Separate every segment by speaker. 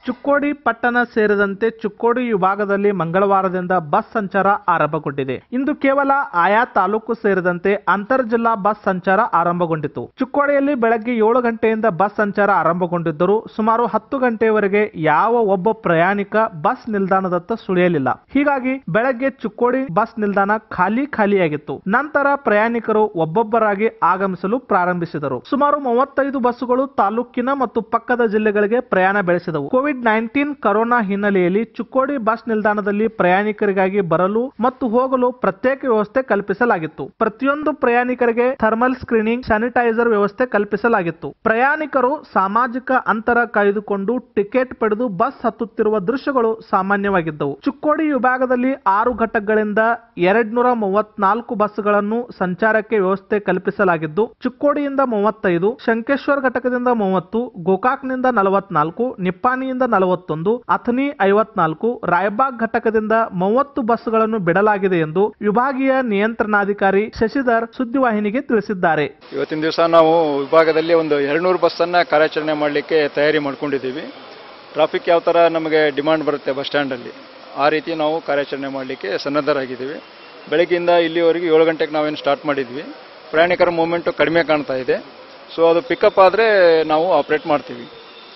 Speaker 1: ಚುಕ್ಕೋಡಿ ಪಟ್ಟಣ ಸೇರಿದಂತೆ ಚುಕ್ಕೋಡಿ ವಿಭಾಗದಲ್ಲಿ ಮಂಗಳವಾರದಿಂದ ಬಸ್ ಸಂಚಾರ ಆರಂಭಗೊಂಡಿದೆ ಇಂದು ಕೇವಲ ಆಯಾ ತಾಲೂಕು ಸೇರಿದಂತೆ ಅಂತರ್ ಜಿಲ್ಲಾ ಬಸ್ ಸಂಚಾರ ಆರಂಭಗೊಂಡಿತು ಚುಕ್ಕೋಡಿಯಲ್ಲಿ ಬೆಳಗ್ಗೆ ಏಳು ಗಂಟೆಯಿಂದ ಬಸ್ ಸಂಚಾರ ಆರಂಭಗೊಂಡಿದ್ದರೂ ಸುಮಾರು ಹತ್ತು ಗಂಟೆಯವರೆಗೆ ಯಾವ ಒಬ್ಬ ಪ್ರಯಾಣಿಕ ಬಸ್ ನಿಲ್ದಾಣದತ್ತ ಸುಳಿಯಲಿಲ್ಲ ಹೀಗಾಗಿ ಬೆಳಗ್ಗೆ ಚುಕ್ಕೋಡಿ ಬಸ್ ನಿಲ್ದಾಣ ಖಾಲಿ ಖಾಲಿಯಾಗಿತ್ತು ನಂತರ ಪ್ರಯಾಣಿಕರು ಒಬ್ಬೊಬ್ಬರಾಗಿ ಆಗಮಿಸಲು ಪ್ರಾರಂಭಿಸಿದರು ಸುಮಾರು ಮೂವತ್ತೈದು ಬಸ್ಸುಗಳು ತಾಲೂಕಿನ ಮತ್ತು ಪಕ್ಕದ ಜಿಲ್ಲೆಗಳಿಗೆ ಪ್ರಯಾಣ ಬೆಳೆಸಿದವು ಕೋವಿಡ್ ನೈನ್ಟೀನ್ ಕರೋನಾ ಹಿನ್ನೆಲೆಯಲ್ಲಿ ಚುಕ್ಕೋಡಿ ಬಸ್ ನಿಲ್ದಾಣದಲ್ಲಿ ಪ್ರಯಾಣಿಕರಿಗಾಗಿ ಬರಲು ಮತ್ತು ಹೋಗಲು ಪ್ರತ್ಯೇಕ ವ್ಯವಸ್ಥೆ ಕಲ್ಪಿಸಲಾಗಿತ್ತು ಪ್ರತಿಯೊಂದು ಪ್ರಯಾಣಿಕರಿಗೆ ಥರ್ಮಲ್ ಸ್ಕ್ರೀನಿಂಗ್ ಸ್ಯಾನಿಟೈಸರ್ ವ್ಯವಸ್ಥೆ ಕಲ್ಪಿಸಲಾಗಿತ್ತು ಪ್ರಯಾಣಿಕರು ಸಾಮಾಜಿಕ ಅಂತರ ಕಾಯ್ದುಕೊಂಡು ಟಿಕೆಟ್ ಪಡೆದು ಬಸ್ ಹತ್ತುತ್ತಿರುವ ದೃಶ್ಯಗಳು ಸಾಮಾನ್ಯವಾಗಿದ್ದವು ಚುಕ್ಕೋಡಿ ವಿಭಾಗದಲ್ಲಿ ಆರು ಘಟಕಗಳಿಂದ ಎರಡ್ನೂರ ಮೂವತ್ನಾಲ್ಕು ಬಸ್ಗಳನ್ನು ಸಂಚಾರಕ್ಕೆ ವ್ಯವಸ್ಥೆ ಕಲ್ಪಿಸಲಾಗಿದ್ದು ಚುಕ್ಕೋಡಿಯಿಂದ ಮೂವತ್ತೈದು ಶಂಕೇಶ್ವರ್ ಘಟಕದಿಂದ ಮೂವತ್ತು ಗೋಕಾಕ್ನಿಂದ ನಲವತ್ನಾಲ್ಕು ನಿಪ್ಪಾಣಿಯಿಂದ ನಲವತ್ತೊಂದು ಅಥಣಿ ಐವತ್ನಾಲ್ಕು ರಾಯಬಾಗ್ ಘಟಕದಿಂದ ಮೂವತ್ತು ಬಸ್ಗಳನ್ನು ಬಿಡಲಾಗಿದೆ ಎಂದು ವಿಭಾಗೀಯ ನಿಯಂತ್ರಣಾಧಿಕಾರಿ ಶಶಿಧರ್ ಸುದ್ದಿವಾಹಿನಿಗೆ ತಿಳಿಸಿದ್ದಾರೆ
Speaker 2: ಇವತ್ತಿನ ದಿವಸ ನಾವು ವಿಭಾಗದಲ್ಲಿ ಒಂದು ಎರಡುನೂರು ಬಸ್ಸನ್ನು ಕಾರ್ಯಾಚರಣೆ ಮಾಡಲಿಕ್ಕೆ ತಯಾರಿ ಮಾಡ್ಕೊಂಡಿದ್ದೀವಿ ಟ್ರಾಫಿಕ್ ಯಾವ ಥರ ನಮಗೆ ಡಿಮಾಂಡ್ ಬರುತ್ತೆ ಬಸ್ ಸ್ಟ್ಯಾಂಡಲ್ಲಿ ಆ ರೀತಿ ನಾವು ಕಾರ್ಯಾಚರಣೆ ಮಾಡಲಿಕ್ಕೆ ಸನ್ನದ್ಧರಾಗಿದ್ದೀವಿ ಬೆಳಗ್ಗೆಯಿಂದ ಇಲ್ಲಿವರೆಗೆ ಏಳು ಗಂಟೆಗೆ ನಾವೇನು ಸ್ಟಾರ್ಟ್ ಮಾಡಿದ್ವಿ ಪ್ರಯಾಣಿಕರ ಮೂಮೆಂಟು ಕಡಿಮೆ ಕಾಣ್ತಾ ಇದೆ ಸೊ ಅದು ಪಿಕಪ್ ಆದರೆ ನಾವು ಆಪ್ರೇಟ್ ಮಾಡ್ತೀವಿ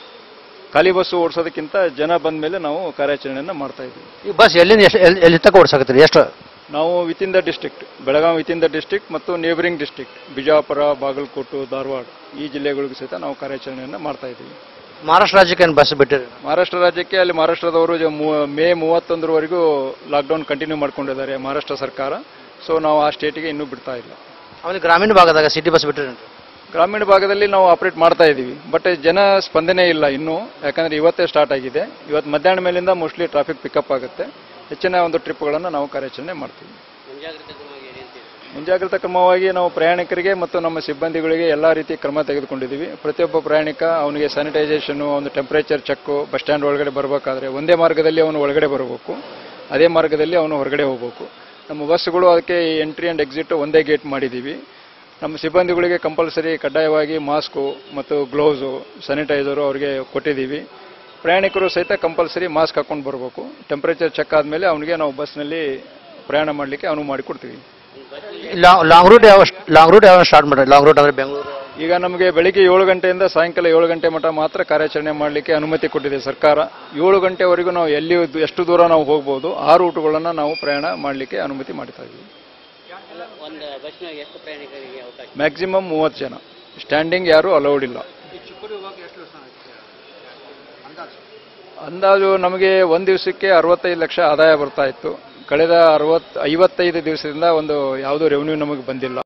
Speaker 2: ಖಾಲಿ ಬಸ್ಸು ಓಡಿಸೋದಕ್ಕಿಂತ ಜನ ಬಂದ ಮೇಲೆ ನಾವು ಕಾರ್ಯಾಚರಣೆಯನ್ನು ಮಾಡ್ತಾ ಇದ್ದೀವಿ
Speaker 3: ಈ ಬಸ್ ಎಲ್ಲಿಂದ ಎಷ್ಟು ಎಲ್ಲಿ ಎಲ್ಲಿ ತನಕ ಓಡಿಸಾಕತ್ತೀರಿ ಎಷ್ಟು
Speaker 2: ನಾವು within the district Belagavi within the district ಮತ್ತು ನೇಬರಿಂಗ್ ಡಿಸ್ಟ್ರಿಕ್ಟ್ ಬಿಜಾಪುರ ಬಾಗಲಕೋಟು ಧಾರವಾಡ ಈ ಜಿಲ್ಲೆಗಳಿಗೂ ಸಹಿತ ನಾವು ಕಾರ್ಯಾಚರಣೆಯನ್ನು ಮಾಡ್ತಾ ಇದ್ದೀವಿ
Speaker 3: ಮಹಾರಾಷ್ಟ್ರ ರಾಜ್ಯಕ್ಕೆ ಏನು ಬಸ್ ಬಿಟ್ಟಿರಿ
Speaker 2: ಮಹಾರಾಷ್ಟ್ರ ರಾಜ್ಯಕ್ಕೆ ಅಲ್ಲಿ ಮಹಾರಾಷ್ಟ್ರದವರು ಜ- ಮೂ- ಮೇ ಮೂವತ್ತೊಂದರವರೆಗೂ ಲಾಕ್ಡೌನ್ ಕಂಟಿನ್ಯೂ ಮಾಡ್ಕೊಂಡಿದ್ದಾರೆ ಮಹಾರಾಷ್ಟ್ರ ಸರ್ಕಾರ ಸೊ ನಾವು ಆ ಸ್ಟೇಟಿಗೆ ಇನ್ನೂ ಬಿಡ್ತಾ ಇಲ್ಲ
Speaker 3: ಆಮೇಲೆ ಗ್ರಾಮೀಣ ಭಾಗದಾಗ ಸಿಟಿ ಬಸ್ ಬಿಟ್ಟಿರಿ
Speaker 2: ಗ್ರಾಮೀಣ ಭಾಗದಲ್ಲಿ ನಾವು ಆಪರೇಟ್ ಮಾಡ್ತಾ ಇದ್ದೀವಿ ಬಟ್ ಜನ ಸ್ಪಂದನೆ ಇಲ್ಲ ಇನ್ನೂ ಯಾಕಂದ್ರೆ ಇವತ್ತೇ ಸ್ಟಾರ್ಟ್ ಆಗಿದೆ ಇವತ್ತು ಮಧ್ಯಾಹ್ನ ಮೇಲಿಂದ ಮೋಸ್ಟ್ಲಿ ಟ್ರಾಫಿಕ್ ಪಿಕಪ್ ಆಗುತ್ತೆ ಹೆಚ್ಚಿನ ಒಂದು ಟ್ರಿಪ್ಗಳನ್ನು ನಾವು ಕಾರ್ಯಾಚರಣೆ ಮಾಡ್ತೀವಿ ಮುಂಜಾಗ್ರತಾ ಕ್ರಮವಾಗಿ ನಾವು ಪ್ರಯಾಣಿಕರಿಗೆ ಮತ್ತು ನಮ್ಮ ಸಿಬ್ಬಂದಿಗಳಿಗೆ ಎಲ್ಲ ರೀತಿ ಕ್ರಮ ತೆಗೆದುಕೊಂಡಿದ್ದೀವಿ ಪ್ರತಿಯೊಬ್ಬ ಪ್ರಯಾಣಿಕ ಅವನಿಗೆ ಸ್ಯಾನಿಟೈಸೇಷನು ಒಂದು ಟೆಂಪರೇಚರ್ ಚೆಕ್ಕು ಬಸ್ ಸ್ಟ್ಯಾಂಡ್ ಒಳಗಡೆ ಬರಬೇಕಾದ್ರೆ ಒಂದೇ ಮಾರ್ಗದಲ್ಲಿ ಅವನು ಒಳಗಡೆ ಬರಬೇಕು ಅದೇ ಮಾರ್ಗದಲ್ಲಿ ಅವನು ಹೊರಗಡೆ ಹೋಗಬೇಕು ನಮ್ಮ ಬಸ್ಸುಗಳು ಅದಕ್ಕೆ ಎಂಟ್ರಿ ಆ್ಯಂಡ್ ಎಕ್ಸಿಟ್ ಒಂದೇ ಗೇಟ್ ಮಾಡಿದ್ದೀವಿ ನಮ್ಮ ಸಿಬ್ಬಂದಿಗಳಿಗೆ ಕಂಪಲ್ಸರಿ ಕಡ್ಡಾಯವಾಗಿ ಮಾಸ್ಕು ಮತ್ತು ಗ್ಲೌಸು ಸ್ಯಾನಿಟೈಸರು ಅವರಿಗೆ ಕೊಟ್ಟಿದ್ದೀವಿ ಪ್ರಯಾಣಿಕರು ಸಹಿತ ಕಂಪಲ್ಸರಿ ಮಾಸ್ಕ್ ಹಾಕೊಂಡು ಬರಬೇಕು ಟೆಂಪರೇಚರ್ ಚೆಕ್ ಆದಮೇಲೆ ಅವನಿಗೆ ನಾವು ಬಸ್ನಲ್ಲಿ ಪ್ರಯಾಣ ಮಾಡಲಿಕ್ಕೆ ಅನುವು ಮಾಡಿಕೊಡ್ತೀವಿ
Speaker 3: ಲಾಂಗ್ ರೂಟ್ ಯಾವ ಲಾಂಗ್ ರೂಟ್ ಯಾವ ಸ್ಟಾರ್ಟ್ ಮಾಡ್ರಿ ಲಾಂಗ್ ರೂಟ್ ಅಂದ್ರೆ ಬೆಂಗಳೂರು
Speaker 2: ಈಗ ನಮಗೆ ಬೆಳಿಗ್ಗೆ ಏಳು ಗಂಟೆಯಿಂದ ಸಾಯಂಕಾಲ ಏಳು ಗಂಟೆ ಮಟ್ಟ ಮಾತ್ರ ಕಾರ್ಯಾಚರಣೆ ಮಾಡಲಿಕ್ಕೆ ಅನುಮತಿ ಕೊಟ್ಟಿದೆ ಸರ್ಕಾರ ಏಳು ಗಂಟೆವರೆಗೂ ನಾವು ಎಲ್ಲಿ ಎಷ್ಟು ದೂರ ನಾವು ಹೋಗ್ಬೋದು ಆ ರೂಟುಗಳನ್ನು ನಾವು ಪ್ರಯಾಣ ಮಾಡಲಿಕ್ಕೆ ಅನುಮತಿ ಮಾಡ್ತಾ ಇದ್ದೀವಿ ಮ್ಯಾಕ್ಸಿಮಮ್ ಮೂವತ್ತು ಜನ ಸ್ಟ್ಯಾಂಡಿಂಗ್ ಯಾರು ಅಲೌಡ್ ಇಲ್ಲ ಅಂದಾಜು ನಮಗೆ ಒಂದು ದಿವಸಕ್ಕೆ ಅರವತ್ತೈದು ಲಕ್ಷ ಆದಾಯ ಬರ್ತಾ ಇತ್ತು ಕಳೆದ ಅರವತ್ತು ಐವತ್ತೈದು ದಿವಸದಿಂದ ಒಂದು ಯಾವುದೂ ರೆವೆನ್ಯೂ ನಮಗೆ ಬಂದಿಲ್ಲ